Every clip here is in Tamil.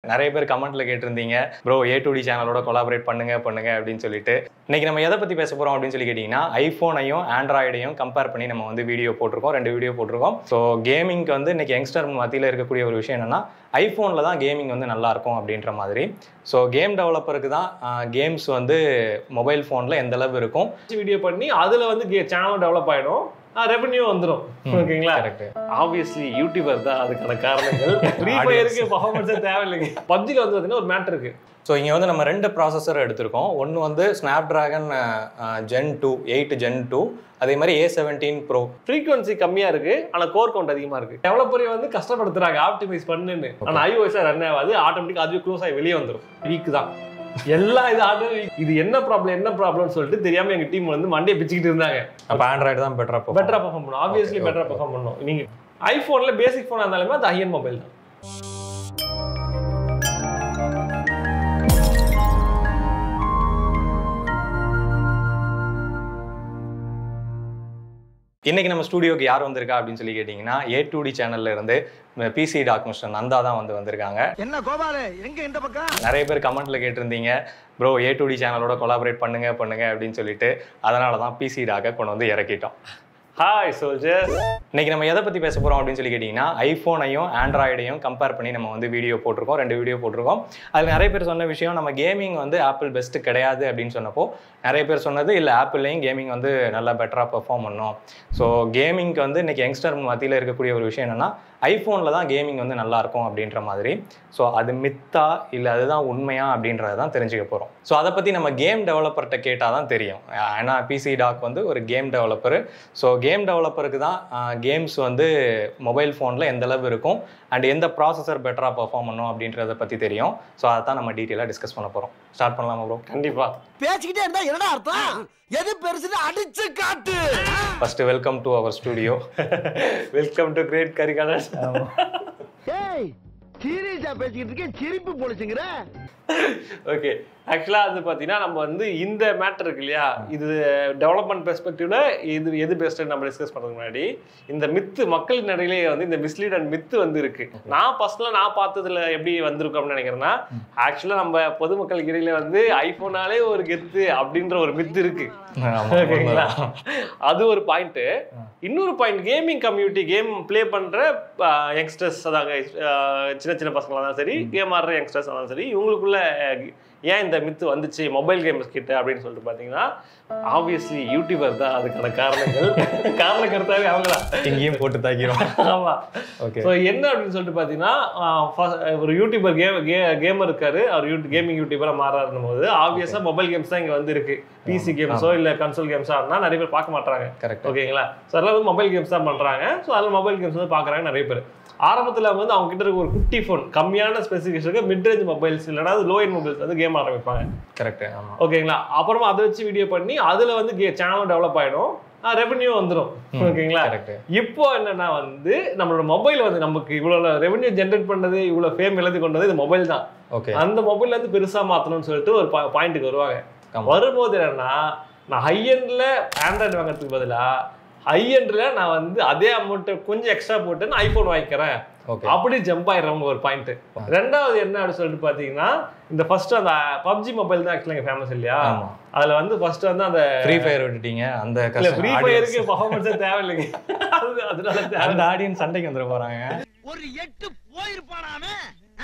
நிறைய பேர் கமெண்ட்ல கேட்டிருந்தீங்க ப்ரோ ஏ டு டி சேனலோட கொலாபரேட் பண்ணுங்க பண்ணுங்க அப்படின்னு சொல்லிட்டு இன்னைக்கு நம்ம எதை பத்தி பேச போறோம் அப்படின்னு சொல்லி கேட்டீங்கன்னா ஐபோனையும் ஆண்ட்ராய்டையும் கம்பேர் பண்ணி நம்ம வந்து வீடியோ போட்டிருக்கோம் ரெண்டு வீடியோ போட்டிருக்கோம் ஸோ கேமிங்க்கு வந்து இன்னைக்கு யங்ஸ்டர் மத்தியில் இருக்கக்கூடிய ஒரு விஷயம் என்னன்னா ஐஃபோனில் தான் கேமிங் வந்து நல்லா இருக்கும் அப்படின்ற மாதிரி ஸோ கேம் டெவலப்பருக்கு தான் கேம்ஸ் வந்து மொபைல் ஃபோனில் எந்த அளவு இருக்கும் வீடியோ பண்ணி அதுல வந்து சேனல் டெவலப் ஆயிடும் ரெவென்யூ வந்துடும் ஓகேங்களா கரெக்ட் ஆப்வியஸ்லி யூடியூபர் தான் அதுக்கான காரணங்கள் ஃப்ரீ ஃபயருக்கு பர்ஃபார்மன்ஸே தேவையில்லைங்க பப்ஜில வந்து பார்த்தீங்கன்னா ஒரு மேட்டர் இருக்கு ஸோ இங்கே வந்து நம்ம ரெண்டு ப்ராசஸர் எடுத்திருக்கோம் ஒன்று வந்து Snapdragon gen two eight gen two அதே மாதிரி ஏ செவன்டீன் ப்ரோ ஃப்ரீக்வன்சி கம்மியா இருக்கு ஆனா கோர் கவுண்ட் அதிகமா இருக்கு டெவலப்பரை வந்து கஷ்டப்படுத்துறாங்க ஆப்டிமைஸ் பண்ணுன்னு ஆனா ஐஓஎஸ் ரன் ஆகாது ஆட்டோமேட்டிக் அதுவே க்ளோஸ் ஆகி வெளியே வந்துடும் வீக் தான் எல்லா இது ஆட்டோ இது என்ன ப்ராப்ளம் என்ன ப்ராப்ளம்னு சொல்லிட்டு தெரியாம எங்க டீம் வந்து மண்டையை பிச்சுக்கிட்டு இருந்தாங்க அப்போ ஆண்ட்ராய்டு தான் பெட்டராக பெட்டரா பெர்ஃபார்ம் பண்ணும் ஆப்வியஸ்லி Okay, பெட்டரா okay. பெர்ஃபார்ம் பண்ணும் நீங்க ஐபோன்ல பேசிக் ஃபோன் இருந்தாலுமே அது ஹையன் மொபைல் தான் இன்னைக்கு நம்ம ஸ்டூடியோக்கு யார் வந்திருக்கா அப்படின்னு சொல்லி கேட்டிங்கன்னா ஏ டு டி சேனல்ல இருந்து பிசி டாக் மிஸ்டர் நந்தா தான் வந்து வந்திருக்காங்க என்ன கோபாலு எங்க இந்த பக்கம் நிறைய பேர் கமெண்ட்ல கேட்டிருந்தீங்க ப்ரோ ஏ டு டி சேனலோட கொலாபரேட் பண்ணுங்க பண்ணுங்க அப்படின்னு சொல்லிட்டு அதனால தான் பிசி டாக்கை கொண்டு வந்து இறக்கிட்டோம் ஹாய் சோல்ஜர் இன்னைக்கு நம்ம எதை பத்தி பேச போறோம் அப்படின்னு சொல்லி கேட்டிங்கன்னா ஐஃபோனையும் ஆண்ட்ராய்டையும் கம்பேர் பண்ணி நம்ம வந்து வீடியோ போட்டிருக்கோம் ரெண்டு வீடியோ போட்டிருக்கோம் அதில் நிறைய பேர் சொன்ன விஷயம் நம்ம கேமிங் வந்து ஆப்பிள் பெஸ்ட் கிடையாது அப்படின்னு சொன்னப்போ நிறைய பேர் சொன்னது இல்லை ஆப்பிள்லையும் கேமிங் வந்து நல்லா பெட்டராக பெர்ஃபார்ம் பண்ணும் ஸோ கேமிங்க்கு வந்து இன்னைக்கு யங்ஸ்டர் மத்தியில் இருக்கக்கூடிய ஒரு விஷயம் என்னன்னா ஐஃபோனில் தான் கேமிங் வந்து நல்லா இருக்கும் அப்படின்ற மாதிரி ஸோ அது மித்தா இல்லை அதுதான் உண்மையா அப்படின்றத தான் தெரிஞ்சுக்க போகிறோம் ஸோ அதை பற்றி நம்ம கேம் டெவலப்பர்கிட்ட கேட்டால் தான் தெரியும் ஏன்னா பிசி டாக் வந்து ஒரு கேம் டெவலப்பர் ஸோ கேம் டெவலப்பருக்கு தான் கேம்ஸ் வந்து மொபைல் ஃபோனில் எந்த அளவு இருக்கும் அண்ட் எந்த ப்ராசஸர் பெட்டராக பெர்ஃபார்ம் பண்ணும் அப்படின்றத பற்றி தெரியும் ஸோ அதை தான் நம்ம டீட்டெயிலாக டிஸ்கஸ் பண்ண போகிறோம் ஸ்டார்ட் பண்ணலாமா ப்ரோ கண்டிப்பா பேசிக்கிட்டே இருந்தா என்னடா அர்த்தம் எது பெருசுன்னு அடிச்சு காட்டு first welcome to our studio welcome to great Karikalan ஏய் சீரியஸா பேசிக்கிட்டு இருக்கேன் சிரிப்பு பொழிச்சுங்கிற ஓகே ஆக்சுவலா அது பாத்தீங்கன்னா நம்ம வந்து இந்த மேட்டர் இருக்கு இல்லையா இது டெவலப்மெண்ட் பெர்ஸ்பெக்டிவ்ல இது எது பெஸ்ட் நம்ம டிஸ்கஸ் பண்றதுக்கு முன்னாடி இந்த மித்து மக்கள் நடையிலே வந்து இந்த மிஸ்லீட் அண்ட் மித்து வந்து இருக்கு நான் பர்சனலா நான் பார்த்ததுல எப்படி வந்திருக்கும் அப்படின்னு நினைக்கிறேன்னா ஆக்சுவலா நம்ம பொதுமக்களுக்கு இடையில வந்து ஐபோனாலே ஒரு கெத்து அப்படின்ற ஒரு மித்து இருக்கு ஓகேங்களா அது ஒரு பாயிண்ட் இன்னொரு point gaming community game play பண்ற யங்ஸ்டர்ஸ் அதாங்க அஹ், சின்ன சின்ன பசங்களா தான் சரி கேம் ஆடுற யங்ஸ்டர்ஸ் இருந்தாலும் சரி இவங்களுக்குள்ள அஹ், ஏன் இந்த மித்து வந்துச்சு மொபைல் கேம்ஸ் கிட்ட அப்படின்னு சொல்லிட்டு பாத்தீங்கன்னா ஆப்வியஸ்லி யூடியூபர் தான் அதுக்கான காரணங்கள் காரண கருத்தாவே அவங்களா இங்கேயும் போட்டு தாக்கிறோம் ஆமா ஓகே ஸோ என்ன அப்படின்னு சொல்லிட்டு பார்த்தீங்கன்னா ஆஹ் first ஒரு யூடியூபர் கேம் கேமர் இருக்காரு அவர் யூ கேமிங் யூடியூபராக மாறாருன்னும் போது ஆப்வியஸாக மொபைல் கேம்ஸ் தான் இங்கே வந்து இருக்கு பிசி கேம்ஸோ இல்லை கன்சோல் கேம்ஸாக இருந்தால் நிறைய பேர் பார்க்க மாட்டாங்க கரெக்ட் ஓகேங்களா ஸோ அதெல்லாம் வந்து மொபைல் கேம்ஸ் தான் பண்ணுறாங்க ஸோ அதில் மொபைல் கேம்ஸ் வந்து பார்க்குறாங்க நிறைய பேர் ஆரம்பத்தில் வந்து அவங்க கிட்ட இருக்க ஒரு குட்டி ஃபோன் கம்மியான ஸ்பெசிஃபிகேஷனுக்கு மிட் ரேஞ்ச் மொபைல்ஸ் இல்லைனா லோ எண்ட் மொபைல்ஸ் வந்து கேம் ஆரம்பிப்பாங்க கரெக்ட் ஆமாம் ஓகேங்களா அப்புறமா அதை வச்சு வீடியோ பண்ணி அதில் வந்து சேனல் டெவலப் ஆகிடும் ரெவென்யூ வந்துடும் ஓகேங்களா கரெக்ட் இப்போ என்னன்னா வந்து நம்மளோட மொபைல் வந்து நமக்கு இவ்வளவு ரெவென்யூ ஜென்ரேட் பண்ணது இவ்வளவு ஃபேம் எழுதி கொண்டது இது மொபைல் தான் ஓகே அந்த மொபைல் வந்து பெருசா மாத்தணும்னு சொல்லிட்டு ஒரு பாயிண்ட்டுக்கு வருவாங்க ஆமா. வரும்போது என்னன்னா நான் ஹை எண்ட்ல ஆண்ட்ராய்டு வாங்குறதுக்கு பதிலா ஹை எண்ட்ல நான் வந்து அதே அமௌண்ட்டை கொஞ்சம் எக்ஸ்ட்ரா போட்டு நான் ஐபோன் வாங்கிக்கிறேன் ஓகே அப்படி ஜம்ப் ஆயிடுறவங்க ஒரு பாயிண்ட் ரெண்டாவது என்ன அப்படின்னு சொல்லிட்டு பாத்தீங்கன்னா இந்த ஃபர்ஸ்ட் அந்த பப்ஜி மொபைல் தான் ஆக்சுவலா ஃபேமஸ் இல்லையா ஆமா அதுல வந்து ஃபர்ஸ்ட் வந்து அந்த ஃப்ரீ ஃபயர் விட்டுட்டீங்க அந்த இல்ல கஷ்டம் ஃப்ரீ ஃபயருக்கு பர்ஃபார்மன்ஸே தேவையில்லைங்க அது அதனால தேவை அந்த ஆடியன்ஸ் சண்டைக்கு வந்துட போறாங்க ஒரு எட்டு போயிருப்பானாமே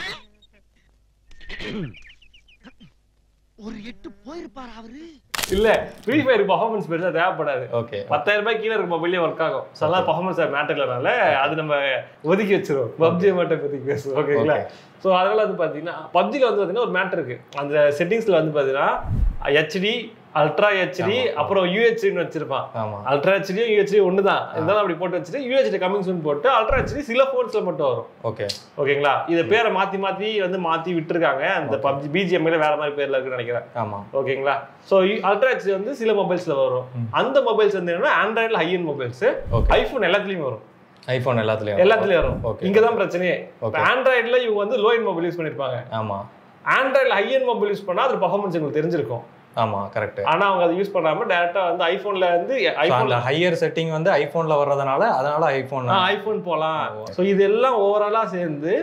ஒரு எட்டு போயிருப்பாரா அவரு இல்ல ஃப்ரீ ஃபயர் பர்ஃபார்மன்ஸ் பெருசா தேவைப்படாது ஓகே பத்தாயிரம் ரூபாய் கீழே இருக்க மொபைலே ஒர்க் ஆகும் ஸோ அதெல்லாம் பர்ஃபார்மன்ஸ் மேட்டர் இல்லைனால அது நம்ம ஒதுக்கி வச்சிருவோம் பப்ஜி மட்டும் ஒதுக்கி வச்சிருவோம் ஓகேங்களா ஸோ அதனால வந்து பார்த்தீங்கன்னா பப்ஜியில் வந்து பார்த்தீங்கன்னா ஒரு மேட்டர் இருக்கு அந்த செட்டிங்ஸ்ல வந்து பார்த்தீங்கன்னா ஹெச்டி அல்ட்ரா ஹெச்டி அப்புறம் யூஹெச்டின்னு வச்சிருப்பான் ஆமா அல்ட்ரா ஹெச்டியும் யூஹெச்டி ஒன்று தான் இருந்தாலும் அப்படி போட்டு வச்சுட்டு யூஹெச்டி கமிங் சூன் போட்டு அல்ட்ரா ஹெச்டி சில ஃபோன்ஸ்ல மட்டும் வரும் ஓகே ஓகேங்களா இதை பேரை மாத்தி மாத்தி வந்து மாத்தி விட்டுருக்காங்க அந்த பப்ஜி பிஜிஎம்ல வேற மாதிரி பேர்ல இருக்குன்னு நினைக்கிறேன் ஆமா ஓகேங்களா ஸோ அல்ட்ரா ஹெச்டி வந்து சில மொபைல்ஸ்ல வரும் அந்த மொபைல்ஸ் வந்து என்னன்னா ஆண்ட்ராய்டில் high end mobiles okay iPhone எல்லாத்துலயும் வரும் ஐபோன் எல்லாத்துலயும் எல்லாத்துலயும் வரும் ஓகே இங்க தான் பிரச்சனையே ஓகே ஆண்ட்ராய்டில் இவங்க வந்து லோ எண்ட் மொபைல் யூஸ் பண்ணிருப்பாங்க ஆமா ஆண்ட்ராய்டில் ஹை எண்ட் மொபைல் யூஸ் பண்ணா அது பர்ஃபார்மன்ஸ் உங்களுக்கு தெரிஞ்சிருக்கும் ஆமா கரெக்ட் ஆனா அவங்க அதை யூஸ் பண்ணாம டேரக்டா வந்து ஐபோன்ல வந்து ஐபோன் அந்த ஹையர் செட்டிங் வந்து ஐபோன்ல வர்றதுனால அதனால ஐபோன் ஐபோன் போலாம் ஸோ இது எல்லாம் ஓவராலா சேர்ந்து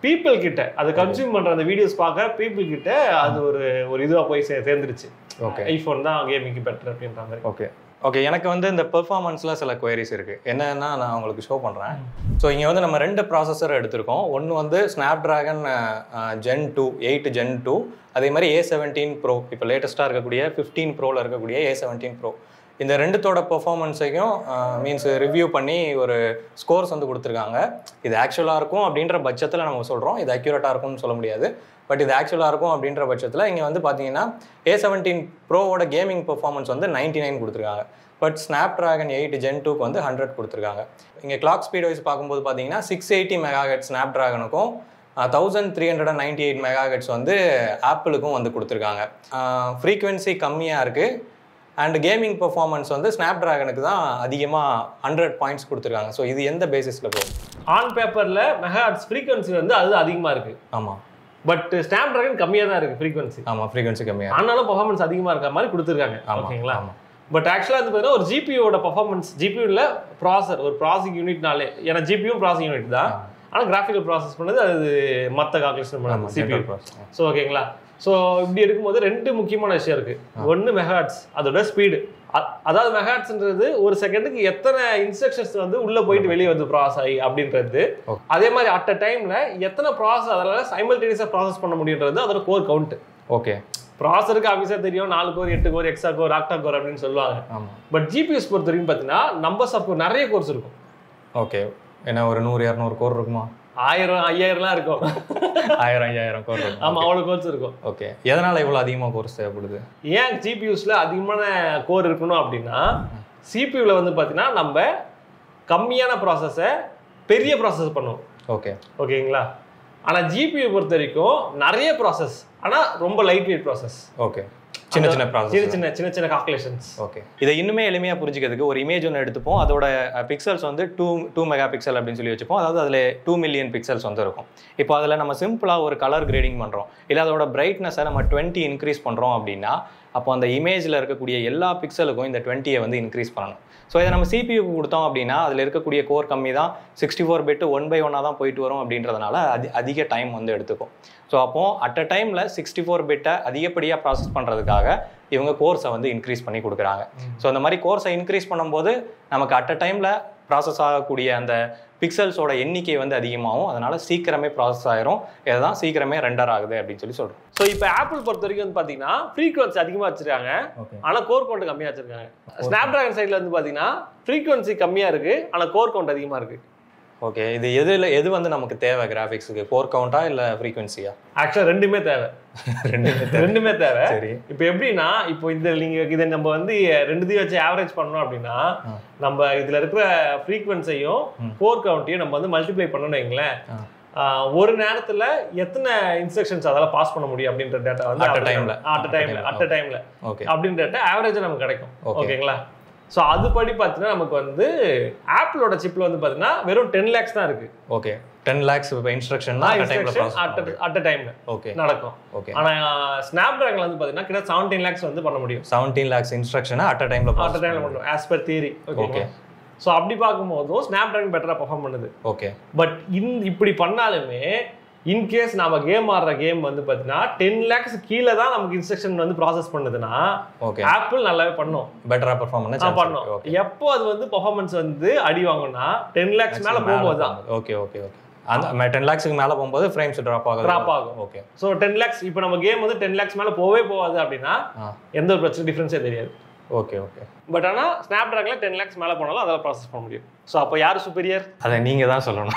பீப்புள் கிட்ட அது கன்சியூம் பண்ற அந்த வீடியோஸ் பார்க்க பீப்புள் கிட்ட அது ஒரு ஒரு இதுவா போய் சே- சேர்ந்துருச்சு ஓகே ஐபோன் தான் கேமிங்க்கு பெட்டர் அப்படின்ற மாதிரி ஓகே ஓகே எனக்கு வந்து இந்த பெர்ஃபார்மன்ஸில் சில queries இருக்கு என்னன்னா நான் உங்களுக்கு ஷோ பண்ணுறேன் ஸோ இங்கே வந்து நம்ம ரெண்டு ப்ராசஸர் எடுத்திருக்கோம் ஒன்று வந்து Snapdragon gen two eight gen two அதே மாதிரி ஏ செவன்டீன் ப்ரோ இப்போ லேட்டஸ்ட்டாக இருக்கக்கூடிய ஃபிஃப்டீன் ப்ரோவில் இருக்கக்கூடிய ஏ செவன்டீன் ப்ரோ இந்த ரெண்டுத்தோட பெர்ஃபார்மன்ஸையும் மீன்ஸ் ரிவ்யூ பண்ணி ஒரு ஸ்கோர்ஸ் வந்து கொடுத்துருக்காங்க இது ஆக்சுவலாக இருக்கும் அப்படின்ற பட்சத்தில் நம்ம சொல்கிறோம் இது அக்யூரேட்டாக இருக்கும்னு சொல்ல முடியாது பட் இது ஆக்சுவலாக இருக்கும் அப்படின்ற பட்சத்தில் இங்கே வந்து பார்த்தீங்கன்னா ஏ செவன்டீன் ப்ரோவோட கேமிங் பெர்ஃபார்மன்ஸ் வந்து நைன்டி நைன் கொடுத்துருக்காங்க but Snapdragon eight gen டூக்கு வந்து ஹண்ட்ரட் கொடுத்துருக்காங்க இங்கே கிளாக் ஸ்பீட் வைஸ் பார்க்கும்போது பார்த்தீங்கன்னா சிக்ஸ் எயிட்டி மெகாஹெட் ஸ்னாப் ட்ராகனுக்கும் thousand three hundred and ninety eight megahertz வந்து ஆப்பிளுக்கும் வந்து கொடுத்துருக்காங்க ஃப்ரீக்வன்சி கம்மியாக இருக்குது அண்ட் கேமிங் பெர்ஃபார்மன்ஸ் வந்து ஸ்னாப் ட்ராகனுக்கு தான் அதிகமாக ஹண்ட்ரட் பாயிண்ட்ஸ் கொடுத்துருக்காங்க ஸோ இது எந்த பேசிஸில் போகும் ஆன் பேப்பர்ல மெகாஹர்ட்ஸ் ஃப்ரீக்வன்சி வந்து அது அதிகமா இருக்கு ஆமாம் பட் ஸ்னாப் டிராகன் கம்மியா தான் இருக்கு ஃப்ரீக்வன்சி ஆமாம் ஃப்ரீக்வன்சி கம்மியாக ஆனாலும் பர்ஃபார்மன்ஸ் அதிகமா இருக்க மாதிரி கொடுத்துருக்காங்க ஆமா, ஓகேங்களா ஆமா. பட் ஆக்சுவலாக வந்து பார்த்தீங்கன்னா ஒரு ஜிபியோட பர்ஃபார்மன்ஸ் ஜிபியூல ப்ராசர் ஒரு ப்ராசஸிங் யூனிட்னாலே ஏன்னா ஜிபியும் ப்ராசஸிங் யூனிட் தான் ஆனால் கிராஃபிக்கல் ப்ராசஸ் பண்ணது அது மற்ற கால்குலேஷன் பண்ணது சிபியூ ஸோ ஓகேங்களா ஸோ இப்படி இருக்கும்போது ரெண்டு முக்கியமான விஷயம் இருக்கு ஒன்று மெகாட்ஸ் அதோட ஸ்பீடு அதாவது மெகாட்ஸ்ன்றது ஒரு செகண்டுக்கு எத்தனை இன்ஸ்ட்ரக்ஷன்ஸ் வந்து உள்ள போயிட்டு வெளியே வந்து ப்ராசஸ் ஆகி அப்படின்றது Okay. அதே மாதிரி அட் அ டைம்ல எத்தனை ப்ராசஸ் அதனால சைமல்டேனியஸாக ப்ராசஸ் பண்ண முடியுன்றது அதோட கோர் கவுண்ட் ஓகே ப்ராசருக்கு ஆஃபீஸாக தெரியும் நாலு கோர் எட்டு core hexa core octa core அப்படின்னு சொல்லுவாங்க ஆமாம் பட் ஜிபிஎஸ் பொறுத்த வரைக்கும் பார்த்தீங்கன்னா நம்பர்ஸ் ஆஃப் நிறைய கோர்ஸ் இருக்கும் ஓகே என்ன ஒரு நூறு இரநூறு கோர் இருக்குமா ஆயிரம் ஐயாயிரம்லாம் இருக்கும் ஆயிரம் ஐயாயிரம் கோர் இருக்கும் ஆமா அவ்வளோ கோர்ஸ் இருக்கும் ஓகே எதனால் இவ்வளோ அதிகமாக கோர்ஸ் தேவைப்படுது ஏன் ஜிபியூஸ்ல அதிகமான கோர் இருக்கணும் அப்படின்னா சிபியூவில் வந்து பார்த்தீங்கன்னா நம்ம கம்மியான ப்ராசஸை பெரிய ப்ராசஸ் பண்ணுவோம் ஓகே ஓகேங்களா ஆனால் ஜிபியூ பொறுத்த வரைக்கும் நிறைய ப்ராசஸ் ஆனால் ரொம்ப லைட் வெயிட் ப்ராசஸ் ஓகே சின்ன சின்ன சின்ன ப்ராசஸ் சின்ன சின்ன சின்ன கால்குலேஷன்ஸ் ஓகே இதை இன்னுமே எளிமையாக புரிஞ்சுக்கிறதுக்கு ஒரு இமேஜ் ஒன்று எடுத்துப்போம் அதோட பிக்சல்ஸ் வந்து டூ டூ மெகா பிக்சல் அப்படின்னு சொல்லி வச்சுப்போம் அதாவது அதில் டூ மில்லியன் பிக்சல்ஸ் வந்து இருக்கும் இப்போ அதில் நம்ம சிம்பிளாக ஒரு கலர் கிரேடிங் பண்ணுறோம் இல்லை அதோட பிரைட்னஸை நம்ம டுவெண்ட்டி இன்க்ரீஸ் பண்ணுறோம் அப்படின்னா அப்போ அந்த இமேஜில் இருக்கக்கூடிய எல்லா பிக்சலுக்கும் இந்த டுவெண்ட்டியை வந்து இன்க்ரீஸ் பண்ணணும் ஸோ இதை நம்ம சிபியூக்கு கொடுத்தோம் அப்படின்னா அதில் இருக்கக்கூடிய கோர் கம்மி தான் sixty four bit one by ஒன்னாக தான் போயிட்டு வரும் அப்படின்றதுனால அதி அதிக டைம் வந்து எடுத்துக்கும் ஸோ அப்போ அட் அ டைமில் சிக்ஸ்டி ஃபோர் பிட்டை அதிகப்படியாக ப்ராசஸ் பண்ணுறதுக்காக இவங்க கோர்ஸை வந்து இன்க்ரீஸ் பண்ணி கொடுக்குறாங்க ஸோ அந்த மாதிரி கோர்ஸை இன்க்ரீஸ் பண்ணும்போது நமக்கு அட் அ டைமில் ப்ராசஸ் ஆகக்கூடிய அந்த பிக்சல்ஸோட எண்ணிக்கை வந்து அதிகமாகும் அதனால சீக்கிரமே ப்ராசஸ் ஆயிரும் இதுதான் சீக்கிரமே ரெண்டர் ஆகுது அப்படின்னு சொல்லி சொல்கிறோம் ஸோ இப்போ ஆப்பிள் பொறுத்த வரைக்கும் வந்து பார்த்தீங்கன்னா ஃப்ரீக்வன்சி அதிகமாக வச்சிருக்காங்க ஓகே ஆனால் கோர் கவுண்ட் கம்மியாக வச்சிருக்காங்க ஸ்னாப் டிராகன் சைடில் வந்து பார்த்தீங்கன்னா ஃப்ரீக்வன்சி கம்மியாக இருக்கு ஆனால் கோர் கவுண்ட் அதிகமாக இருக்கு ஓகே இது எதுல எது வந்து நமக்கு தேவை கிராஃபிக்ஸுக்கு ஃபோர் கவுண்டா இல்லை ஃப்ரீக்வன்சியா ஆக்சுவலாக ரெண்டுமே தேவை ரெண்டுமே தேவை ரெண்டுமே தேவை சரி இப்போ எப்படின்னா இப்போ இந்த நீங்க இதை நம்ம வந்து ரெண்டுத்தையும் வச்சு ஆவரேஜ் பண்ணோம் அப்படின்னா ஆ. நம்ம இதுல இருக்கிற ஃப்ரீக்வன்சியும் ம். ஃபோர் கவுண்ட்டையும் நம்ம வந்து மல்டிப்ளை பண்ணணும் வைங்களேன் ஆ. ஆ, ஒரு நேரத்துல எத்தனை இன்ஸ்ட்ரக்ஷன்ஸ் அதால பாஸ் பண்ண முடியும் அப்படின்ற டேட்டா வந்து At a time ல. அட் டைம்ல அட் டைம்ல ஓகே அப்படின்ற டேட்டா ஆவரேஜா நமக்கு கிடைக்கும் Okay. ஓகேங்களா ஸோ அதுபடி பார்த்தீங்கன்னா நமக்கு வந்து ஆப்பிளோட சிப்ல வந்து பார்த்தீங்கன்னா வெறும் டென் லேக்ஸ் தான் இருக்கு ஓகே டென் லேக்ஸ் இப்போ இன்ஸ்ட்ரக்ஷன் தான் டைமில் ப்ராசஸ் அட் டைம்ல ஓகே நடக்கும் ஓகே ஆனா ஸ்னாப் டிராகன்ல வந்து பார்த்தீங்கன்னா கிட்ட செவன்டீன் லேக்ஸ் வந்து பண்ண முடியும் செவன்டீன் லேக்ஸ் இன்ஸ்ட்ரக்ஷனை அட் அ டைமில் அட் ப்ராசஸ் டைம்ல பண்ணும் as per theory okay okay so அப்படி பார்க்கும்போதும் ஸ்னாப் டிராகன் பெட்டரா பெர்ஃபார்ம் பண்ணுது ஓகே பட் இந் இப்படி பண்ணாலுமே இன்கேஸ் நாம கேம் ஆடுற கேம் வந்து பார்த்தீங்கன்னா டென் லேக்ஸ் கீழே தான் நமக்கு இன்ஸ்ட்ரக்ஷன் வந்து ப்ராசஸ் பண்ணுதுன்னா ஓகே ஆப்பிள் நல்லாவே பண்ணும் பெட்டரா பெர்ஃபார்ம் பண்ண ஆ, சான்ஸ் பண்ணும் ஓகே எப்போ அது வந்து பெர்ஃபார்மன்ஸ் வந்து அடி வாங்கும்னா டென் லேக்ஸ் மேல போகும்போது தான் ஓகே ஓகே ஓகே அந்த டென் லேக்ஸுக்கு மேலே போகும்போது ஃப்ரேம்ஸ் ட்ராப் ஆகுது Drop ஆகும். ஓகே ஸோ டென் லேக்ஸ் இப்போ நம்ம கேம் வந்து டென் லேக்ஸ் மேல போவே போகாது அப்படின்னா ஆ எந்த ஒரு பிரச்சனை டிஃபரன்ஸே தெரியாது ஓகே ஓகே பட் ஆனா ஸ்னாப் டிராகன்ல டென் லேக்ஸ் மேல போனாலும் அதில் ப்ராசஸ் பண்ண முடியும் ஸோ அப்போ யார் சுப்பீரியர் அதை நீங்கள் தான் சொல்லணும்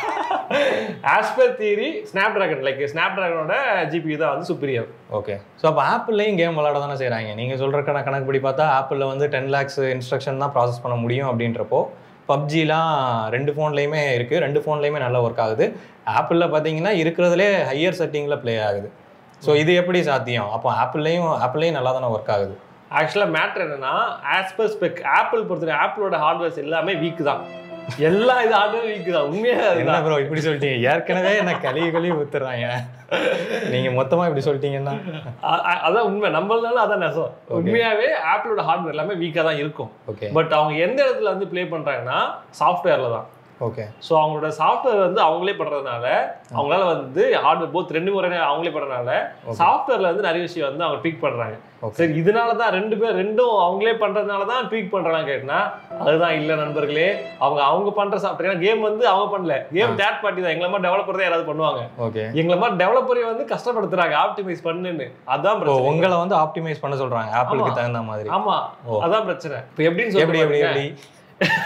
as per theory Snapdragon like ஸ்னாப் டிராகனோட ஜிபி தான் வந்து சுப்பீரியர் ஓகே ஸோ அப்போ ஆப்பிள்லையும் கேம் விளாட தானே செய்கிறாங்க நீங்கள் சொல்கிற கண கணக்குப்படி பார்த்தா ஆப்பிளில் வந்து டென் லேக்ஸ் இன்ஸ்ட்ரக்ஷன் தான் ப்ராசஸ் பண்ண முடியும் அப்படின்றப்போ பப்ஜிலாம் ரெண்டு ஃபோன்லேயுமே இருக்குது ரெண்டு ஃபோன்லேயுமே நல்லா ஒர்க் ஆகுது ஆப்பிளில் பார்த்தீங்கன்னா இருக்கிறதுலே ஹையர் செட்டிங்கில் ப்ளே ஆகுது ஸோ இது எப்படி சாத்தியம் அப்போ ஆப்பிள்லையும் ஆப்பிள்லையும் நல்லா தானே ஒர்க் ஆகுது ஆக்சுவலாக மேட்ரு என்னன்னா ஆஸ் பர் ஸ்பெக் ஆப்பிள் பொறுத்தவரை ஆப்பிளோட ஹார்ட்வேர்ஸ் எல்லாமே வீக் தான் எல்லா இது ஹார்ட்வேர் வீக் தான் உண்மையாக என்ன அதுதான் ப்ரோ இப்படி சொல்லிட்டீங்க ஏற்கனவே என்ன கழுவி கழுவி ஊத்துறாங்க நீங்கள் மொத்தமாக இப்படி சொல்லிட்டீங்கன்னா அ- அ- அதான் உண்மை நம்மளால அதான் நெசம் உண்மையாவே ஆப்பிளோட ஹார்ட்வேர் எல்லாமே வீக்காக தான் இருக்கும் ஓகே பட் அவங்க எந்த இடத்துல வந்து ப்ளே பண்றாங்கன்னா சாஃப்ட்வேர்ல தான் ஓகே ஸோ அவங்களோட சாஃப்ட்வேர் வந்து அவங்களே பண்றதுனால அவங்களால வந்து ஹார்ட்வேர் போத் ரெண்டு முறை அவங்களே பண்றதுனால சாஃப்ட்வேர்ல வந்து நிறைய விஷயம் வந்து அவங்க ட்வீக் பண்றாங்க Okay. சரி இதனால தான் ரெண்டு பேர் ரெண்டும் அவங்களே பண்றதுனால தான் ட்வீக் பண்றாங்க கேட்டினா அதுதான் இல்ல நண்பர்களே அவங்க அவங்க பண்ற சாஃப்ட்வேர் கேம் வந்து அவங்க பண்ணல கேம் தேர்ட் பார்ட்டி தான் எங்களை மாதிரி டெவலப்பர் தான் யாராவது பண்ணுவாங்க ஓகே எங்களை மாதிரி டெவலப்பரை வந்து கஷ்டப்படுத்துறாங்க ஆப்டிமைஸ் பண்ணுன்னு அதான் இப்போ பிரச்சனை உங்களை வந்து ஆப்டிமைஸ் பண்ண சொல்றாங்க ஆப்பிளுக்கு ஆமா. தகுந்த மாதிரி ஆமா ஓ. அதான் பிரச்சனை இப்போ எப்படின்னு எப்படி எப்படி சொல்லி எப்படி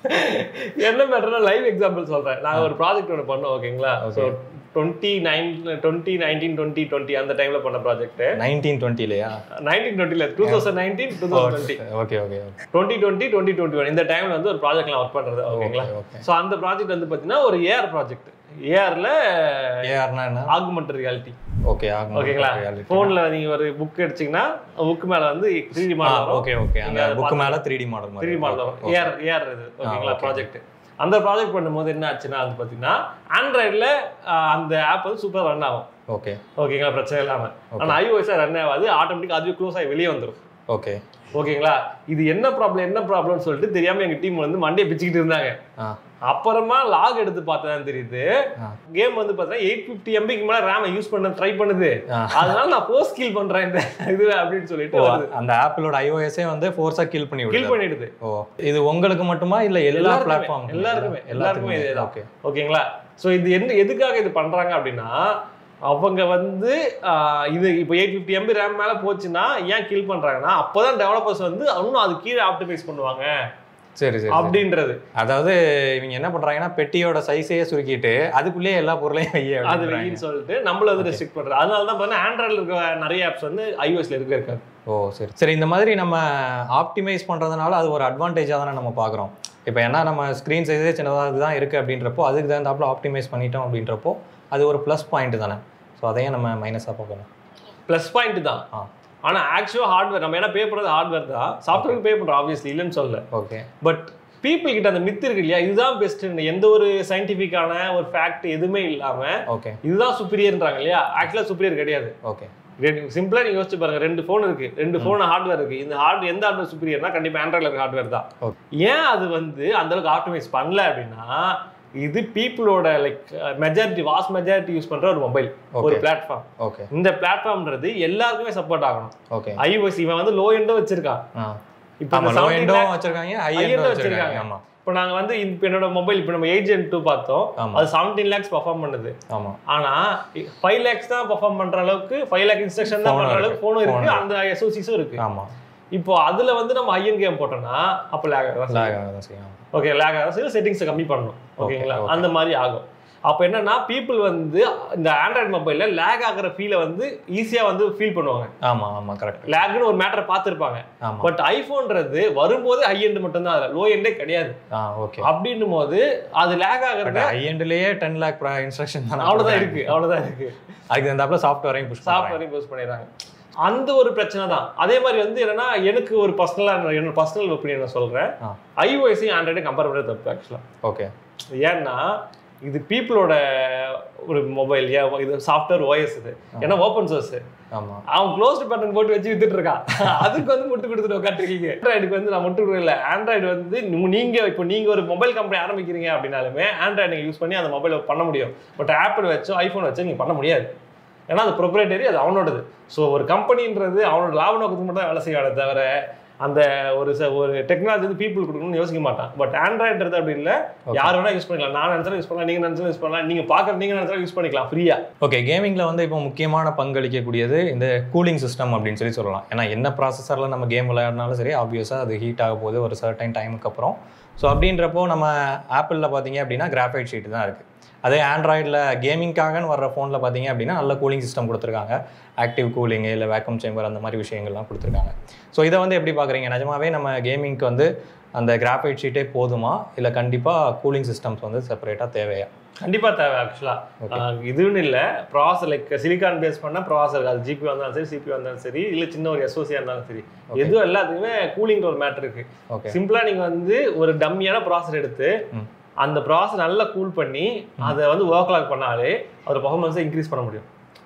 என்ன மேட்டர்னா லைவ் எக்ஸாம்பிள் சொல்றேன் நாங்க ஒரு ப்ராஜெக்ட் ஒன்று பண்ணோம் ஓகேங்களா so twenty nine twenty nineteen twenty twenty அந்த டைம்ல பண்ண ப்ராஜெக்ட் நைன்டீன் டுவெண்ட்டிலையா நைன்டீன் டுவெண்ட்டில two thousand nineteen two thousand twenty okay okay twenty twenty twenty twenty one இந்த டைம்ல வந்து ஒரு ப்ராஜெக்ட்லாம் ஒர்க் பண்றது ஓகேங்களா ஓகே ஸோ அந்த ப்ராஜெக்ட் வந்து பார்த்தீங்கன்னா ஒரு ஏஆர் ப்ராஜெக்ட் ஏஆர்ல ஏஆர்னா என்ன ஆகுமெண்ட் ரியாலிட்டி ஓகே ஆகும் ஓகேங்களா போன்ல நீங்க ஒரு புக் எடுத்தீங்கன்னா புக் மேல வந்து த்ரீ டி மாடல் வரும் ஓகே ஓகே அந்த நீங்க அதை புக் மேல த்ரீ டி மாடல் த்ரீ மாதிரி மாடல் வரும் ஏஆர் ஏஆர் இது ஓகேங்களா okay. ப்ராஜெக்ட் அந்த ப்ராஜெக்ட் பண்ணும்போது என்ன ஆச்சுன்னா வந்து பார்த்தீங்கன்னா ஆண்ட்ராய்டில் அந்த ஆப் வந்து சூப்பராக ரன் ஆகும் ஓகே ஓகேங்களா பிரச்சனை இல்லாம ஆனா ஐஓஎஸ் ரன் ஆகாது ஆட்டோமேட்டிக் அதுவே க்ளோஸ் ஆகி வெளியே வந்துடும் ஓகே ஓகேங்களா இது என்ன ப்ராப்ளம் என்ன ப்ராப்ளம்னு சொல்லிட்டு தெரியாம எங்க டீம் வந்து மண்டையை பிச்சுக்கிட்டு இருந்தாங்க ஆ அப்புறமா லாக் எடுத்து பார்த்தா தான் தெரியுது ஆ. கேம் வந்து பார்த்தீங்கன்னா எயிட் ஃபிஃப்டி எம்பிக்கு மேல ரேமை யூஸ் பண்ண ட்ரை பண்ணுது ஆ. அதனால நான் போஸ்ட் கில் பண்றேன் இந்த இது அப்படின்னு சொல்லிட்டு ஓ, வருது அந்த ஆப்பிளோட ஐஓஎஸ்ஸே வந்து ஃபோர்ஸா கில் பண்ணி கில் விடுது பண்ணிடுது ஓ இது உங்களுக்கு மட்டுமா இல்ல எல்லா எல்லாருக்குமே, பிளாட்ஃபார்ம் எல்லாருக்குமே, எல்லாருக்குமே இதேதான். ஓகே ஓகேங்களா சோ இது என்ன எதுக்காக இது பண்றாங்க அப்படின்னா அவங்க வந்து ஆஹ், இது இப்போ எயிட் ஃபிஃப்டி எம்பி ரேம் மேல போச்சுன்னா ஏன் கில் பண்றாங்கன்னா அப்பதான் டெவலப்பர்ஸ் வந்து இன்னும் அது கீழே ஆப்டிமைஸ் பண்ணுவாங்க சரி சரி சரி. அப்படின்றது அதாவது இவங்க என்ன பண்றாங்கன்னா பெட்டியோட சைஸையே சுருக்கிட்டு அதுக்குள்ளேயே எல்லா பொருளையும் வைய அது அப்படின்றாங்க. வெயின்னு சொல்லிட்டு நம்மள வந்து ரெஸ்ட்ரிக்ட் பண்றது அதனால தான் பார்த்தீங்கன்னா ஆண்ட்ராய்டில் இருக்க நிறைய ஆப்ஸ் வந்து ஐஓஎஸ்ல இருக்க இருக்காது ஓ சரி சரி இந்த மாதிரி நம்ம ஆப்டிமைஸ் பண்றதுனால அது ஒரு அட்வான்டேஜாக தானே நம்ம பார்க்குறோம் இப்போ ஏன்னா நம்ம ஸ்க்ரீன் சைஸே சின்னதாக தான் இருக்குது அப்படின்றப்போ அதுக்கு தகுந்தாப்புல ஆப்டிமைஸ் பண்ணிட்டோம் அப்படின்றப்போ அது ஒரு ப்ளஸ் பாயிண்ட் தானே ஸோ அதையும் நம்ம மைனஸாக பார்க்கணும் ப்ளஸ் பாயிண்ட் தான் ஆ ஆனா ஆக்சுவலா ஹார்ட்வேர் நம்ம என்ன பே பண்றது ஹார்ட்வேர் தான் சாஃப்ட்வேர் பே பண்றோம் ஆப்வியஸ்லி இல்லைன்னு சொல்லல ஓகே பட் பீப்புள் கிட்ட அந்த மித்து இருக்கு இல்லையா இதுதான் பெஸ்ட் எந்த ஒரு சயின்டிஃபிக்கான ஒரு ஃபேக்ட் எதுவுமே இல்லாம ஓகே இதுதான் சுப்பீரியர்ன்றாங்க இல்லையா ஆக்சுவலா சுப்பீரியர் கிடையாது ஓகே சிம்பிளா நீங்க யோசிச்சு பாருங்க ரெண்டு ஃபோன் இருக்கு ரெண்டு ஃபோன் ஹார்ட்வேர் இருக்கு இந்த ஹார்ட் எந்த ஹார்ட்வேர் சுப்பீரியர்னா கண்டிப்பா ஆண்ட்ராய்டில் இருக்க ஹார்ட்வேர் தான் Okay. ஏன் அது வந்து அந்த அளவுக்கு ஆப்டிமைஸ் பண்ணல அப்படின்னா இது பீப்புளோட like majority was majority use பண்ற ஒரு மொபைல் ஒரு Okay. பிளாட்ஃபார்ம் ஓகே இந்த பிளாட்ஃபார்ம்ன்றது எல்லாருக்குமே சப்போர்ட் ஆகணும் ஓகே iOS இவன் வந்து லோ எண்டோ வச்சிருக்கான் ஆ இப்போ ஆமா இந்த லோ 17 எண்டும் lakh- வச்சிருக்காங்க ஹை high end எண்டும் வச்சிருக்காங்க. வச்சிருக்காங்க ஆமா இப்போ நாங்க வந்து இப்போ என்னோட மொபைல் இப்போ நம்ம எயிட் ஜென் டூ பார்த்தோம் ஆமா. அது செவன்டீன் லேக்ஸ் பர்ஃபார்ம் பண்ணுது ஆமா ஆனா ஃபைவ் லேக்ஸ் தான் பர்ஃபார்ம் பண்ற அளவுக்கு ஃபைவ் லேக் இன்ஸ்ட்ரக்ஷன் தான் Phone பண்ற இருக்கு. அளவுக்கு ஃபோனும் இருக்கு Phone அந்த எஸ்ஓசிஸும் இருக்கு ஆமா இப்போ அதுல வந்து நம்ம ஹையன் கேம் போட்டோம்னா அப்போ லேக் ஆகும் லாக் ஆகதான் செய்யும் ஓகே லேக் ஆகும் சரி செட்டிங்ஸை கம்மி பண்ணணும் ஓகேங்களா okay. அந்த மாதிரி ஆகும் அப்போ என்னன்னா பீப்புள் வந்து இந்த ஆண்ட்ராய்டு மொபைல்ல லேக் ஆகுற ஃபீலை வந்து ஈஸியா வந்து ஃபீல் பண்ணுவாங்க ஆமா ஆமா கரெக்ட் லேக்னு ஒரு மேட்டரை பார்த்துருப்பாங்க ஆமா பட் ஐபோன்றது வரும்போது ஹை எண்ட் மட்டும் தான் அதுல லோ எண்டே கிடையாது ஆ ஓகே அப்படின்னும் போது அது லேக் ஆகுறது ஹை எண்ட்லயே டென் லேக் இன்ஸ்ட்ரக்ஷன் தான் அவ்வளவுதான் இருக்கு அவ்வளவுதான் இருக்கு அதுக்கு தகுந்தாப்புல சாஃப்ட்வேரையும் புஷ் பண்ணுறாங்க சாஃப்ட்வேரையும் யூஸ் பண்ணிடுறாங்க அந்த ஒரு பிரச்சனை தான் அதே மாதிரி வந்து என்னன்னா எனக்கு ஒரு பர்சனலா என்னோட பர்சனல் ஒப்பீனியன் நான் சொல்றேன் ஆ. ஐஓஎஸையும் ஆண்ட்ராய்டையும் கம்பேர் பண்ணுறது தப்பு ஆக்சுவலா ஓகே ஏன்னா இது பீப்புளோட ஒரு மொபைல் இது சாஃப்ட்வேர் ஓஎஸ் இது ஏன்னா ஓப்பன் சோர்ஸ் ஆமா அவன் க்ளோஸ்ட் பட்டன் போட்டு வச்சு வித்துட்டு இருக்கான் அதுக்கு வந்து முட்டு கொடுத்துட்டு உட்காந்துருக்கீங்க ஆண்ட்ராய்டுக்கு வந்து நான் முட்டு கொடுக்கல ஆண்ட்ராய்டு வந்து நீ- நீங்க இப்போ நீங்க ஒரு மொபைல் கம்பெனி ஆரம்பிக்கிறீங்க அப்படின்னாலுமே ஆண்ட்ராய்டு நீங்க யூஸ் பண்ணி அந்த மொபைல் பண்ண முடியும் பட் ஆப்பிள் வச்சோ ஐபோன் வச்சோ நீங்க பண்ண முடியாது ஏன்னா அது ப்ரொப்ரேட்டரி அது அவனோடது ஸோ ஒரு கம்பெனின்றது அவனோட லாப நோக்கத்துக்கு மட்டும் தான் வேலை செய்யாத தவிர அந்த ஒரு ச- ஒரு டெக்னாலஜி வந்து பீப்புள் கொடுக்கணும்னு யோசிக்க மாட்டான் பட் ஆண்ட்ராய்டுறது அப்படி இல்லை யார் வேணா யூஸ் பண்ணிக்கலாம் நான் நினைச்சாலும் யூஸ் பண்ணலாம் நீங்க நினைச்சாலும் யூஸ் பண்ணலாம் நீங்க பாக்குற நீங்க நினைச்சாலும் யூஸ் பண்ணிக்கலாம் ஃப்ரீயா ஓகே கேமிங்கில் வந்து இப்போ முக்கியமான பங்களிக்கக்கூடியது இந்த கூலிங் சிஸ்டம் அப்படின்னு சொல்லி சொல்லலாம் ஏன்னா என்ன ப்ராசஸரில் நம்ம கேம் விளையாடினாலும் சரி ஆப்வியஸாக அது ஹீட் ஆக போகுது ஒரு சர்டைன் டைமுக்கு அப்புறம் ஸோ அப்படின்றப்போ நம்ம ஆப்பிளில் பார்த்தீங்க அப்படின்னா கிராஃபைட் ஷீட் தான் இருக்குது அதே ஆண்ட்ராய்டில் கேமிங்காகன்னு வர்ற ஃபோனில் பார்த்தீங்க அப்படின்னா நல்ல கூலிங் சிஸ்டம் கொடுத்துருக்காங்க ஆக்டிவ் கூலிங் இல்லை வேக்கம் சேம்பர் அந்த மாதிரி விஷயங்கள்லாம் கொடுத்துருக்காங்க ஸோ இதை வந்து எப்படி பார்க்குறீங்க நிஜமாவே நம்ம கேமிங்க்கு வந்து அந்த கிராஃபைட் ஷீட்டே போதுமா இல்லை கண்டிப்பாக கூலிங் சிஸ்டம்ஸ் வந்து செப்பரேட்டாக தேவையா கண்டிப்பா தேவை ஆக்சுவலா இதுன்னு இல்ல ப்ராசர் லைக் சிலிக்கான் பேஸ் பண்ண ப்ராசர் அது ஜிபி வந்தாலும் சரி சிபி வந்தாலும் சரி இல்ல சின்ன ஒரு எஸ்ஓசியா இருந்தாலும் சரி எதுவும் எல்லாத்துக்குமே கூலிங் ஒரு மேட்டர் இருக்கு ஓகே சிம்பிளா நீங்க வந்து ஒரு டம்மியான ப்ராசர் எடுத்து ம். அந்த ப்ராசர் நல்லா கூல் பண்ணி அதை வந்து ஒர்க் லாக் பண்ணாலே அதோட பர்ஃபார்மன்ஸை இன்க்ரீஸ் பண்ண முடியும்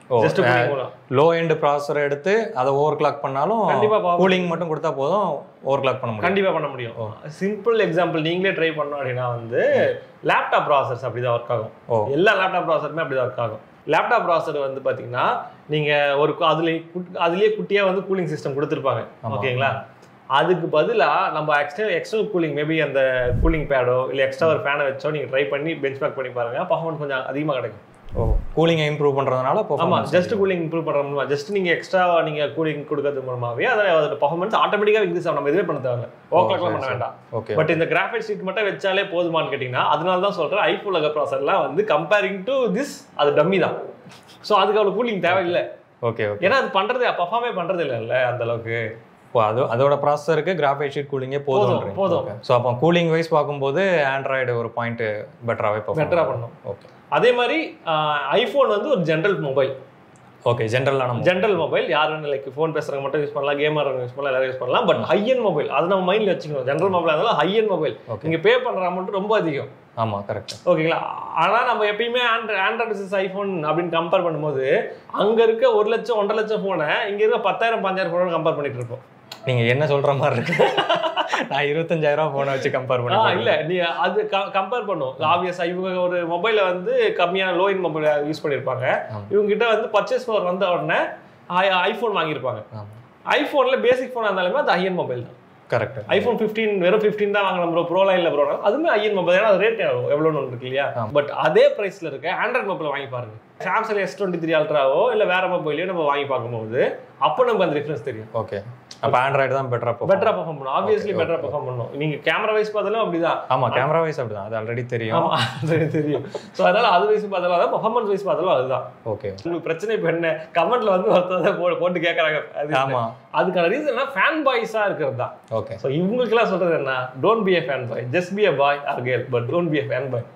ஓ, ஜஸ்ட் கூலிங் மூலம் லோ எண்ட் ப்ராசஸர் எடுத்து அதை ஓவர் கிளாக் பண்ணாலும் கண்டிப்பா power- கூலிங் மட்டும் கொடுத்தா போதும் ஓவர் கிளாக் பண்ண முடியும் கண்டிப்பா பண்ண முடியும் சிம்பிள் எக்ஸாம்பிள் நீங்களே ட்ரை பண்ணோம் அப்படின்னா வந்து லேப்டாப் ப்ராசர்ஸ் அப்படிதான் ஒர்க் ஆகும் ஓ எல்லா லேப்டாப் ப்ராசருமே அப்படிதான் ஒர்க் ஆகும் லேப்டாப் ப்ராசர் வந்து பாத்தீங்கன்னா நீங்க ஒரு கு- அதுலயே குட்- அதுலயே குட்டியா வந்து கூலிங் சிஸ்டம் கொடுத்துருப்பாங்க ஆமா. ஓகேங்களா அதுக்கு பதிலா நம்ம எக்ஸ்டர்னல் எக்ஸ்டர்னல் கூலிங் மேபி அந்த கூலிங் பேடோ இல்ல எக்ஸ்ட்ரா ஒரு ஃபேனை வச்சோ நீங்க ட்ரை பண்ணி பெஞ்ச் பேக் பண்ணி பாருங்க பர்ஃபார்மன்ஸ் கொஞ்சம் அதிகமா கிடைக்கும் ஓ கூலிங்கை இம்ப்ரூவ் பண்றதுனால ஆமா performance ஜஸ்ட் கூலிங் இம்ப்ரூவ் பண்ற மூலமா ஜஸ்ட் நீங்க எக்ஸ்ட்ரா நீங்க கூலிங் கொடுக்கறது மூலமாவே அதை அதோட பர்ஃபார்மன்ஸ் ஆட்டோமேட்டிக்கா இன்க்ரீஸ் ஆகும் நம்ம எதுவுமே பண்ண தேவையில்ல ஓவர்க்ளாக்லாம் பண்ண வேண்டாம் ஓகே பட் இந்த கிராஃபிக்ஸ் ஷீட் மட்டும் வச்சாலே போதுமான்னு கேட்டிங்கன்னா அதனால தான் சொல்றேன் ஐஃபோன் லக ப்ராசர்லாம் வந்து கம்பேரிங் டு திஸ் அது டம்மி தான் ஸோ அதுக்கு அவ்வளோ கூலிங் தேவையில்லை ஓகே ஓகே ஏன்னா அது பண்றது பர்ஃபார்மே பண்றது இல்லைல்ல அந்த அளவுக்கு இப்போ அது அதோட ப்ராசஸருக்கு கிராஃபைட் ஷீட் கூலிங்கே போதும் போதும், போதும். ஸோ அப்போ கூலிங் வைஸ் பார்க்கும்போது ஆண்ட்ராய்டு ஒரு பாயிண்ட் பெட்டராகவே பெட்டரா பண்ணும் ஓகே அதே மாதிரி ஐஃபோன் வந்து ஒரு ஜென்ரல் மொபைல் ஓகே ஜென்ரலாக நம்ம ஜென்ரல் மொபைல் யார் வேணும் லைக் ஃபோன் பேசுறவங்க மட்டும் யூஸ் பண்ணலாம் கேமர் யூஸ் பண்ணலாம் எல்லாரும் யூஸ் பண்ணலாம் பட் ஹையன் மொபைல் அது நம்ம மைண்ட்ல வச்சுக்கணும் ஜென்ரல் மொபைல் அதெல்லாம் ஹையன் மொபைல் Okay. நீங்க பே பண்ற அமௌண்ட் ரொம்ப அதிகம் ஆமாம் கரெக்ட் ஓகேங்களா ஆனா நம்ம எப்பயுமே ஆண்ட்ராய்டு ஆண்ட்ராய்டு விசஸ் ஐஃபோன் அப்படின்னு கம்பேர் பண்ணும்போது அங்க இருக்க ஒரு லட்சம் ஒன்றரை லட்சம் போனை இங்க இருக்க பத்தாயிரம் பஞ்சாயிரம் போனோட கம்பேர் பண்ணிட்டு இருப்போம் நீங்க என்ன சொல்ற மாதிரி இருக்கு நான் இருபத்தஞ்சாயிரம் ரூபாய் போனை வச்சு கம்பேர் ஆ பண்ணி இல்ல நீ அது கம்பேர் பண்ணும் ஆப்வியஸா இவங்க ஒரு மொபைலை வந்து கம்மியான லோ இன் மொபைல் யூஸ் பண்ணிருப்பாங்க ஆமா. இவங்க கிட்ட வந்து பர்ச்சேஸ் பவர் வந்த உடனே ஐஃபோன் வாங்கியிருப்பாங்க ஆமா ஐஃபோன்ல பேசிக் ஃபோன் இருந்தாலுமே அது ஐஎன் மொபைல் தான் கரெக்ட் ஐஃபோன் 15 வெறும் 15 தான் வாங்கணும் ப்ரோ ப்ரோ லைன்ல ப்ரோ அதுவுமே ஐஎன் மொபைல் ஏன்னா அது ரேட் எவ்வளோன்னு ஒன்று இருக்கு இல்லையா ஆமா. பட் அதே பிரைஸ்ல இருக்க ஆண்ட்ராய்ட் மொபைல் வாங்கி பாருங்க சாம்சங் எஸ் டுவெண்ட்டி த்ரீ அல்ட்ராவோ இல்ல வேற மொபைலையோ நம்ம வாங்கி பார்க்கும்போது அப்போ நமக்கு அந்த டிஃபரன்ஸ் தெரியும் ஓகே அப்ப ஆண்ட்ராய்டு தான் பெட்டரா போகும் பெட்டரா பெர்ஃபார்ம் பண்ணும் ஆப்வியஸ்லி Okay, பெட்டரா okay. பெர்ஃபார்ம் பண்ணும் நீங்க கேமரா வைஸ் பார்த்தாலும் அப்படிதான் ஆமா கேமரா வைஸ் அப்படிதான் அது ஆல்ரெடி தெரியும் ஆமா அது தெரியும் ஸோ அதனால அது வைஸ் பார்த்தாலும் அதான் பெர்ஃபார்மன்ஸ் வைஸ் பார்த்தாலும் அதுதான் ஓகே உங்களுக்கு பிரச்சனை இப்போ என்ன கமெண்ட்ல வந்து ஒருத்தர் போ- போட்டு கேட்கறாங்க அது ஆமா அதுக்கான ரீசன் ஃபேன் பாய்ஸா இருக்கிறது தான் ஓகே ஸோ இவங்களுக்குலாம் சொல்றது என்ன don't be a fan boy just be a boy or girl but don't be a fan boy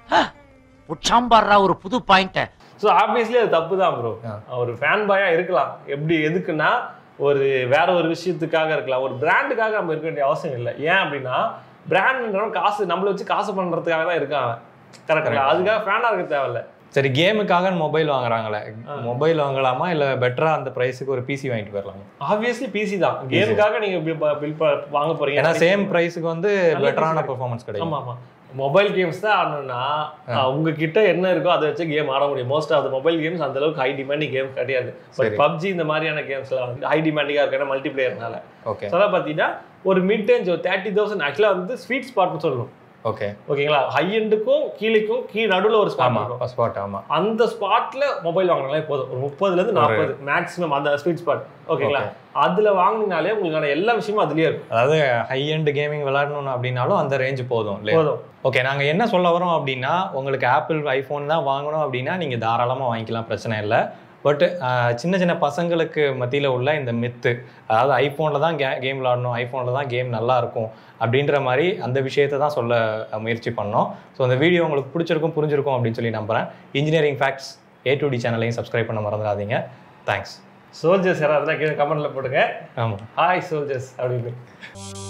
உச்சாம்பாடுறா ஒரு புது பாயிண்ட் ஸோ ஆப்வியஸ்லி அது தப்பு தான் ப்ரோ ஆ. ஒரு ஃபேன் பாயா இருக்கலாம் எப்படி எதுக்குன்னா ஒரு வேற ஒரு விஷயத்துக்காக இருக்கலாம் ஒரு பிராண்டுக்காக நம்ம இருக்க வேண்டிய அவசியம் இல்லை ஏன் அப்படின்னா பிராண்ட்ன்றவன் காசு நம்மள வச்சு காசு பண்றதுக்காக தான் இருக்கான் கரெக்டா அதுக்காக ஃபேனா இருக்க தேவையில்ல சரி கேமுக்காக மொபைல் வாங்குறாங்களே மொபைல் வாங்கலாமா இல்ல பெட்டரா அந்த பிரைஸுக்கு ஒரு பிசி வாங்கிட்டு போயிடலாமா ஆப்வியஸ்லி பிசி தான் கேமுக்காக நீங்க பில் வாங்க போறீங்க ஏன்னா சேம் பிரைஸுக்கு வந்து நல்ல பெட்டரான PC பெர்ஃபார்மன்ஸ் கிடைக்கும் ஆமா ஆமா மொபைல் கேம்ஸ் தான் ஆடணும்னா உங்ககிட்ட என்ன இருக்கோ அதை வச்சு கேம் ஆட முடியும் most of the mobile games அந்த அளவுக்கு ஹை டிமாண்டிங் கேம் கிடையாது பட் சரி. பப்ஜி இந்த மாதிரியான கேம்ஸ்லாம் வந்து ஹை டிமாண்டிங்கா இருக்கு மல்டி பிளேயர்னால ஓகே ஸோ அதான் பார்த்தீங்கன்னா ஒரு மிட் ரேஞ்ச் ஒரு தேர்ட்டி தௌசண்ட் ஆக்சுவலாக வந்து ஸ்வீட் ஸ்பாட்னு சொல்லணும் ஓகே ஓகேங்களா ஹை எண்டுக்கும் கீழேக்கும் கீழ் நடுவில் ஒரு ஸ்பாட் ஆமா இருக்கும் ஃபர்ஸ்ட் ஸ்பாட் ஆமா அந்த ஸ்பாட்ல மொபைல் வாங்கினாலே போதும் ஒரு முப்பதுல இருந்து நாற்பது மேக்ஸிமம் அந்த ஸ்வீட் ஸ்பாட் ஓகேங்களா அதுல வாங்கினாலே உங்களுக்கான எல்லா விஷயமும் அதுலயே இருக்கும் அதாவது ஹை எண்ட் கேமிங் விளையாடணும் அப்படின்னாலும் அந்த ரேஞ்ச் போதும் இல்லையா போதும் ஓகே நாங்க என்ன சொல்ல வரோம் அப்படின்னா உங்களுக்கு ஆப்பிள் ஐஃபோன் தான் வாங்கணும் அப்படின்னா நீங்க தாராளமா வாங்கிக்கலாம் பிரச்சனை இல்லை பட் சின்ன சின்ன பசங்களுக்கு மத்தியில உள்ள இந்த மித்து அதாவது ஐஃபோனில் தான் கே கேம் விளாடணும் ஐஃபோனில் தான் கேம் நல்லா இருக்கும் அப்படின்ற மாதிரி அந்த விஷயத்தை தான் சொல்ல அஹ், முயற்சி பண்ணோம் ஸோ அந்த வீடியோ உங்களுக்கு பிடிச்சிருக்கும் புரிஞ்சிருக்கும் அப்படின்னு சொல்லி நம்புறேன் engineering facts A to D சேனலையும் சப்ஸ்கிரைப் பண்ண மறந்துடாதீங்க தேங்க்ஸ் சோல்ஜர்ஸ் யாராவது கீழே கமெண்ட்ல போடுங்க ஆமாம் ஹாய் சோல்ஜர்ஸ் அப்படின்னு